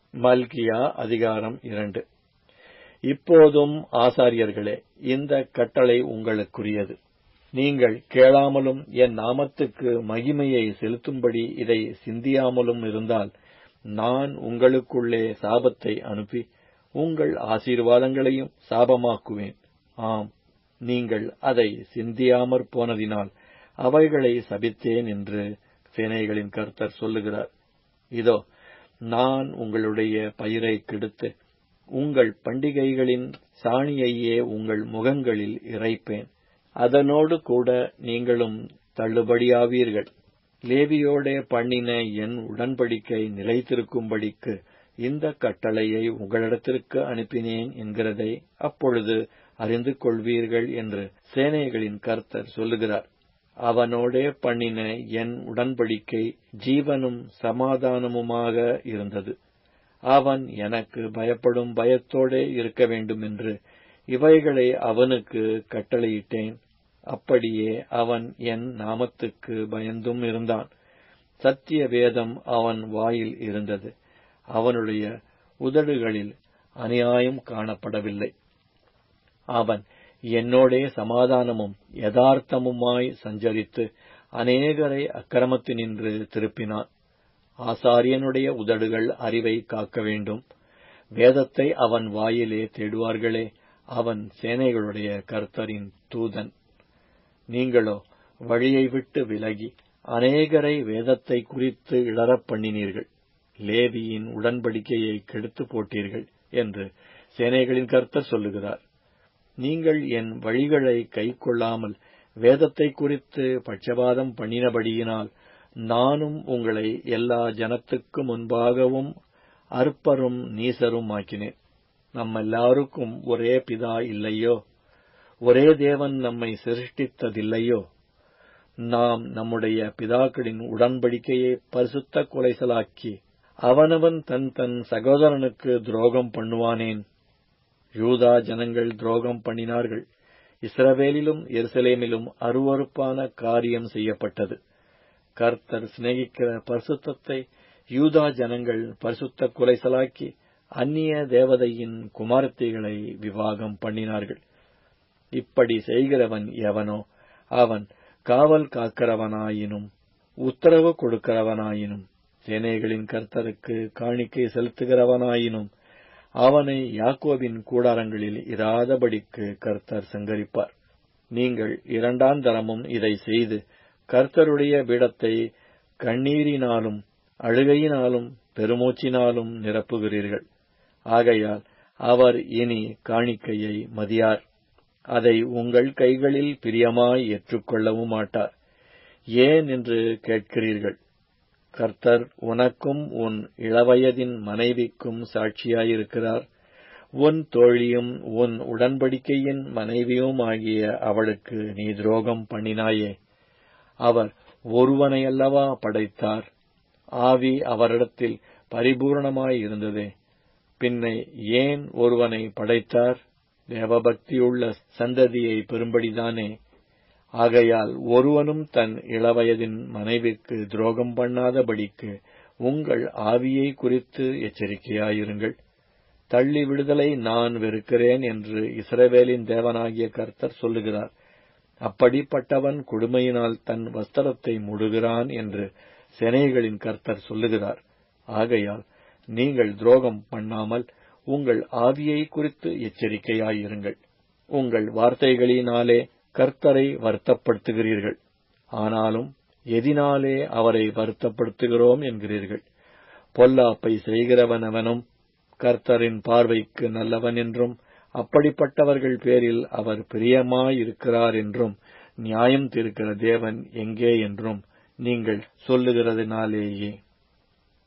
மல்கியா அதிகாரம் இரண்டு இப்போதும் ஆசாரியர்களே இந்த கட்டளை உங்களுக்குரியது நீங்கள் கேளாமலும் என் நாமத்துக்கு மகிமையை செலுத்தும்படி இதை சிந்தியாமலும் இருந்தால் நான் உங்களுக்குள்ளே சாபத்தை அனுப்பி உங்கள் ஆசீர்வாதங்களையும் சாபமாக்குவேன் ஆம் நீங்கள் அதை சிந்தியாமற் போனதினால் அவைகளை சபித்தேன் என்று சேனைகளின் கர்த்தர் சொல்லுகிறார் இதோ நான் உங்களுடைய பயிரை கெடுத்து உங்கள் பண்டிகைகளின் சாணியையே உங்கள் முகங்களில் இறைப்பேன் அதனோடு கூட நீங்களும் தள்ளுபடியாவீர்கள் லேவியோடே பண்ணின என் உடன்படிக்கை நிலைத்திருக்கும்படிக்கு இந்த கட்டளையை உங்களிடத்திற்கு அனுப்பினேன் என்கிறதை அப்பொழுது அறிந்து கொள்வீர்கள் என்று சேனைகளின் கர்த்தர் சொல்லுகிறார் அவனோடே பண்ணின என் உடன்படிக்கை ஜீவனும் சமாதானமுமாக இருந்தது அவன் எனக்கு பயப்படும் பயத்தோடே இருக்க வேண்டும் என்று இவைகளை அவனுக்கு கட்டளையிட்டேன் அப்படியே அவன் என் நாமத்துக்கு பயந்தும் இருந்தான் சத்திய வேதம் அவன் வாயில் இருந்தது அவனுடைய உதடுகளில் அநியாயம் காணப்படவில்லை அவன் என்னோடே சமாதானமும் யதார்த்தமுமாய் சஞ்சரித்து அநேகரை அக்கிரமத்தினின்று திருப்பினான் ஆசாரியனுடைய உதடுகள் அறிவை காக்க வேண்டும் வேதத்தை அவன் வாயிலே தேடுவார்களே அவன் சேனைகளுடைய கர்த்தரின் தூதன் நீங்களோ வழியை விட்டு விலகி அநேகரை வேதத்தை குறித்து இடரப் பண்ணினீர்கள் லேவியின் உடன்படிக்கையை கெடுத்து போட்டீர்கள் என்று சேனைகளின் கர்த்தர் சொல்லுகிறார் நீங்கள் என் வழிகளை கைக்கொள்ளாமல் வேதத்தை குறித்து பட்சபாதம் பண்ணினபடியினால் நானும் உங்களை எல்லா ஜனத்துக்கு முன்பாகவும் அற்பரும் நீசரும் ஆக்கினேன் நம்மெல்லாருக்கும் ஒரே பிதா இல்லையோ ஒரே தேவன் நம்மை சிருஷ்டித்ததில்லையோ நாம் நம்முடைய பிதாக்களின் உடன்படிக்கையை பரிசுத்த கொலைசலாக்கி அவனவன் தன் தன் சகோதரனுக்கு துரோகம் பண்ணுவானேன் யூதா ஜனங்கள் துரோகம் பண்ணினார்கள் இஸ்ரவேலிலும் எருசலேமிலும் அருவறுப்பான காரியம் செய்யப்பட்டது கர்த்தர் சிநேகிக்கிற பரிசுத்தத்தை யூதா ஜனங்கள் பரிசுத்த குலைசலாக்கி அந்நிய தேவதையின் குமாரத்திகளை விவாகம் பண்ணினார்கள் இப்படி செய்கிறவன் எவனோ அவன் காவல் காக்கிறவனாயினும் உத்தரவு கொடுக்கிறவனாயினும் சேனைகளின் கர்த்தருக்கு காணிக்கை செலுத்துகிறவனாயினும் அவனை யாக்கோபின் கூடாரங்களில் இராதபடிக்கு கர்த்தர் சங்கரிப்பார் நீங்கள் இரண்டாம் தரமும் இதை செய்து கர்த்தருடைய பீடத்தை கண்ணீரினாலும் அழுகையினாலும் பெருமூச்சினாலும் நிரப்புகிறீர்கள் ஆகையால் அவர் இனி காணிக்கையை மதியார் அதை உங்கள் கைகளில் பிரியமாய் ஏற்றுக்கொள்ளவும் மாட்டார் ஏன் என்று கேட்கிறீர்கள் கர்த்தர் உனக்கும் உன் இளவயதின் மனைவிக்கும் சாட்சியாயிருக்கிறார் உன் தோழியும் உன் உடன்படிக்கையின் மனைவியுமாகிய அவளுக்கு நீ துரோகம் பண்ணினாயே அவர் ஒருவனையல்லவா படைத்தார் ஆவி அவரிடத்தில் பரிபூர்ணமாயிருந்ததே பின்னை ஏன் ஒருவனை படைத்தார் தேவபக்தியுள்ள சந்ததியை பெறும்படிதானே ஆகையால் ஒருவனும் தன் இளவயதின் மனைவிக்கு துரோகம் பண்ணாதபடிக்கு உங்கள் ஆவியை குறித்து எச்சரிக்கையாயிருங்கள் தள்ளி விடுதலை நான் வெறுக்கிறேன் என்று இஸ்ரவேலின் தேவனாகிய கர்த்தர் சொல்லுகிறார் அப்படிப்பட்டவன் கொடுமையினால் தன் வஸ்திரத்தை முடுகிறான் என்று செனைகளின் கர்த்தர் சொல்லுகிறார் ஆகையால் நீங்கள் துரோகம் பண்ணாமல் உங்கள் ஆவியை குறித்து எச்சரிக்கையாயிருங்கள் உங்கள் வார்த்தைகளினாலே கர்த்தரை வருத்தப்படுத்துகிறீர்கள் ஆனாலும் எதினாலே அவரை வருத்தப்படுத்துகிறோம் என்கிறீர்கள் பொல்லாப்பை செய்கிறவனவனும் கர்த்தரின் பார்வைக்கு நல்லவன் என்றும் அப்படிப்பட்டவர்கள் பேரில் அவர் பிரியமாயிருக்கிறார் என்றும் நியாயம் தீர்க்கிற தேவன் எங்கே என்றும் நீங்கள் சொல்லுகிறதினாலேயே